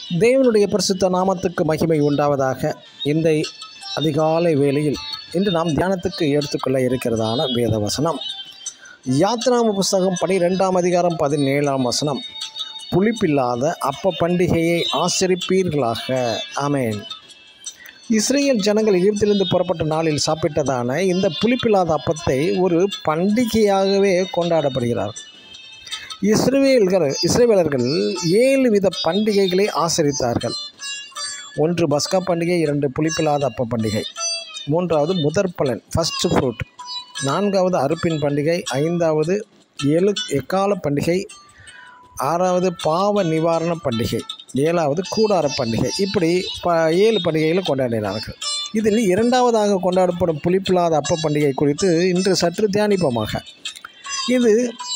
தேவனுடைய பரிசுத்த நாமத்துக்கு மகிமை உண்டாவதாக இந்த அதிகாலை வேளையில் இன்று நாம் தியானத்துக்கு எடுத்துக்கொள்ள இருக்கிறதான வேத வசனம் யாத்ராம புஸ்தகம் பனிரெண்டாம் அதிகாரம் பதினேழாம் வசனம் புளிப்பில்லாத அப்ப பண்டிகையை ஆசரிப்பீர்களாக ஆமேன் இஸ்ரேல் ஜனங்கள் எகிப்திலிருந்து புறப்பட்ட நாளில் சாப்பிட்டதான இந்த புளிப்பில்லாத அப்பத்தை ஒரு பண்டிகையாகவே கொண்டாடப்படுகிறார் இஸ்ரேல்கள் இஸ்ரேவேலர்கள் ஏழு வித பண்டிகைகளை ஆசரித்தார்கள் ஒன்று பஸ்கா பண்டிகை இரண்டு புளிப்பில்லாத அப்ப பண்டிகை மூன்றாவது முதற் பலன் ஃபஸ்ட் ஃப்ரூட் நான்காவது அறுப்பின் பண்டிகை ஐந்தாவது எழு எக்கால பண்டிகை ஆறாவது பாவ நிவாரண பண்டிகை ஏழாவது கூடார பண்டிகை இப்படி ப ஏழு பண்டிகைகளை கொண்டாடினார்கள் இதில் இரண்டாவதாக கொண்டாடப்படும் புளிப்பில்லாத அப்ப பண்டிகை குறித்து இன்று சற்று தியானிப்போமாக இது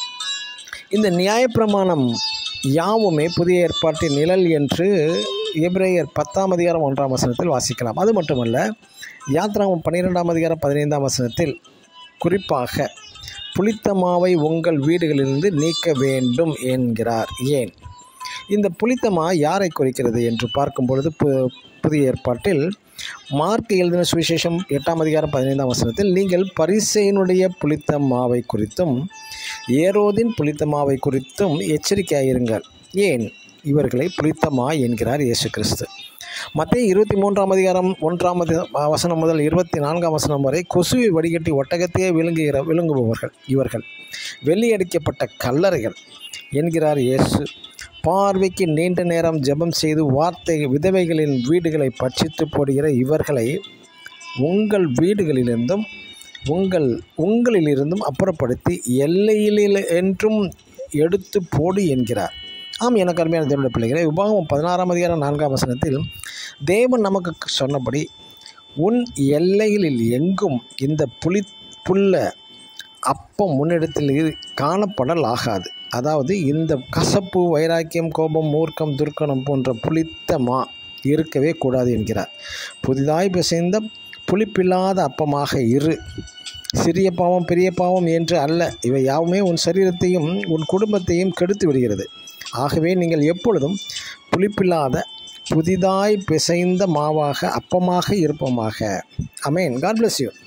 இந்த நியாயப்பிரமாணம் யாவுமே புதிய ஏற்பாட்டின் நிழல் என்று எபிரேயர் பத்தாம் அதிகாரம் ஒன்றாம் வசனத்தில் வாசிக்கலாம் அது மட்டுமல்ல யாத்ராமம் பன்னிரெண்டாம் அதிகாரம் பதினைந்தாம் வசனத்தில் குறிப்பாக புளித்த மாவை உங்கள் வீடுகளிலிருந்து நீக்க வேண்டும் என்கிறார் ஏன் இந்த புளித்த மா யாரை குறிக்கிறது என்று பார்க்கும் பொழுது பு புதிய ஏற்பாட்டில் மார்க் எழுதின சுவிசேஷம் எட்டாம் அதிகாரம் பதினைந்தாம் வசனத்தில் நீங்கள் பரிசையினுடைய புளித்த மாவை குறித்தும் ஏரோதின் புளித்த மாவை குறித்தும் எச்சரிக்கையாயிருங்கள் ஏன் இவர்களை புளித்த மா என்கிறார் இயேசு கிறிஸ்து மத்திய இருபத்தி மூன்றாம் அதிகாரம் ஒன்றாம் அதி- வசனம் முதல் இருபத்தி நான்காம் வசனம் வரை கொசுவை வடிகட்டி ஒட்டகத்தையே விழுங்குகிற விழுங்குபவர்கள் இவர்கள் வெள்ளியடிக்கப்பட்ட கல்லறைகள் என்கிறார் இயேசு பார்வைக்கு நீண்ட நேரம் ஜெபம் செய்து வார்த்தை விதவைகளின் வீடுகளை பட்சித்து போடுகிற இவர்களை உங்கள் வீடுகளிலிருந்தும் உங்கள் உங்களிலிருந்தும் அப்புறப்படுத்தி எல்லையில் என்றும் எடுத்து போடு என்கிறார் ஆம் எனக்கு அருமையான தேவனுடைய பிள்ளைகளே விபாகம் பதினாறாம் அதிகாரம் நான்காம் வசனத்தில் தேவன் நமக்கு சொன்னபடி உன் எல்லைகளில் எங்கும் இந்த புளி புல்ல அப்பம் முன்னிடத்தில் இரு- காணப்படல் ஆகாது அதாவது இந்த கசப்பு வைராக்கியம் கோபம் மூர்க்கம் துர்க்கணம் போன்ற புளித்த மா இருக்கவே கூடாது என்கிறார் புதிதாய் பிசைந்த புளிப்பில்லாத அப்பமாக இரு சிறிய பாவம் பெரிய பாவம் என்று அல்ல இவை யாவுமே உன் சரீரத்தையும் உன் குடும்பத்தையும் கெடுத்து விடுகிறது ஆகவே நீங்கள் எப்பொழுதும் புளிப்பில்லாத புதிதாய் பிசைந்த மாவாக அப்பமாக இருப்போமாக அமேன் காட் bless யூ